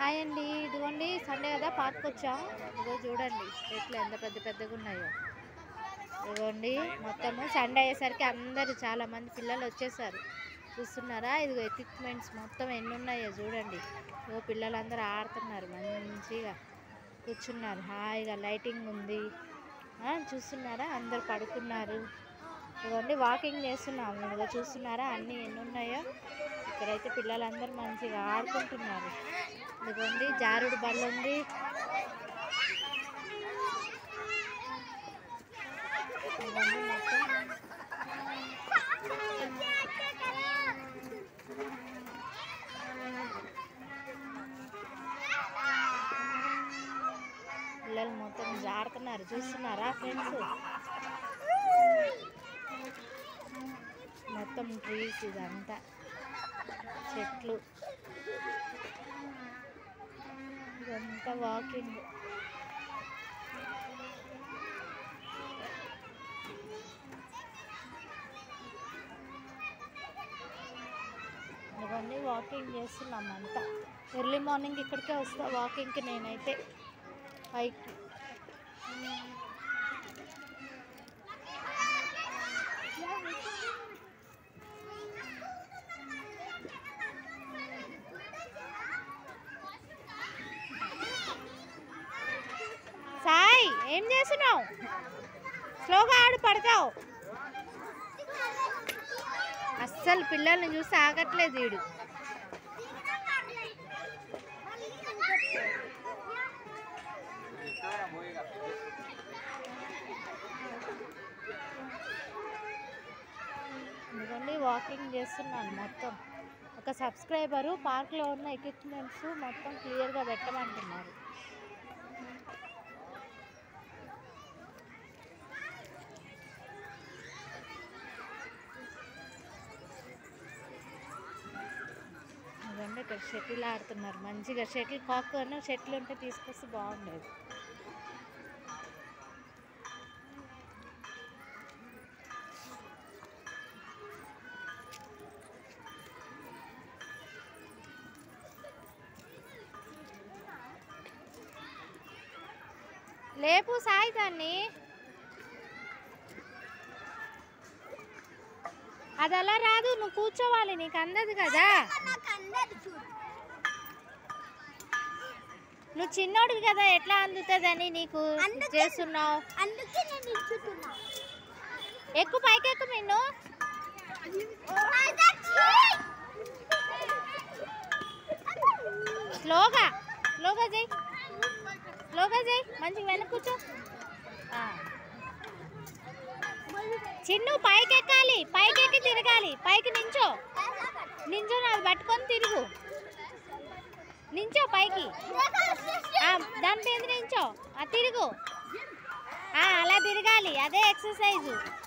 Hi అండి ఇదిగోండి Sunday కదా పార్క్ వచ్చాం ఇదిగో చూడండి చెట్లు ఎంత పెద్ద పెద్దగా ఉన్నాయో ఇదిగోండి మొత్తము సండే అయ్యేసరికి అందరు చాలా మంది పిల్లలు వచ్చేసారు చూస్తున్నారా ఇదిగో ఎక్విప్మెంట్స్ మొత్తం ఎన్ని ఉన్నాయో చూడండి ఇదిగో పిల్లలందరూ ఆడుతున్నారు మంచిగా కూర్చున్నారు హాయిగా లైటింగ్ ఉంది ఆ, చూస్తున్నారా అందరు పడుకున్నారు ఇదిగోండి వాకింగ్ చేస్తున్నాము ఇదిగో చూస్తున్నారా అన్నీ ఎన్ని ఉన్నాయో ఇక్కడైతే పిల్లలందరూ మంచిగా ఆడుకుంటున్నారు ఇదిగోండి జారుడు బల్ల ఉంది ఇదిగోండి మొత్తం పిల్లలు మొత్తం జారుతున్నారు చూస్తున్నారా ఫ్రెండ్స్ మొత్తం ట్రీస్ ఇదంతా చెట్లు ఇదంతా వాకింగ్ ఇవన్నీ వాకింగ్ చేస్తున్నాం అంతా ఎర్లీ మార్నింగ్ ఇక్కడికే వస్తా వాకింగ్కి నేనైతే పైకి సాయి ఏం చేస్తున్నావు స్లోగా ఆడు పడతావు అస్సలు పిల్లల్ని చూసి ఆగట్లేదు వీడు ఇదిగోండి వాకింగ్ చేస్తున్నాను మొత్తం ఒక సబ్స్క్రైబరు పార్క్లో ఉన్న ఎక్విప్మెంట్స్ మొత్తం క్లియర్గా పెట్టమంటున్నారు ఇదండి ఇక్కడ షటిల్ ఆడుతున్నారు మంచిగా షటిల్ కాక్ షటిల్ ఉంటే తీసుకొస్తే బాగుండేది లేపు సాయి దాన్ని అది అలా రాదు నువ్వు కూర్చోవాలి నీకు అందదు కదా నువ్వు చిన్నోడివి కదా ఎట్లా అందుతుందని నీకు చేస్తున్నావు అందుకే నేను ఇచ్చుతున్నా ఎక్కువ పైకి ఎక్కువ నిన్ను స్లోగా స్లోగా చేయి స్లోగా చేయి మంచిగా వెనక్కి కూర్చో ఆ. చిన్ను పైకి ఎక్కాలి పైకి ఎక్కి తిరగాలి పైకి నించో నించో అది పట్టుకొని తిరుగు నించో పైకి ఆ, దాని మీద నించో ఆ తిరుగు ఆ, అలా తిరగాలి అదే ఎక్సర్సైజు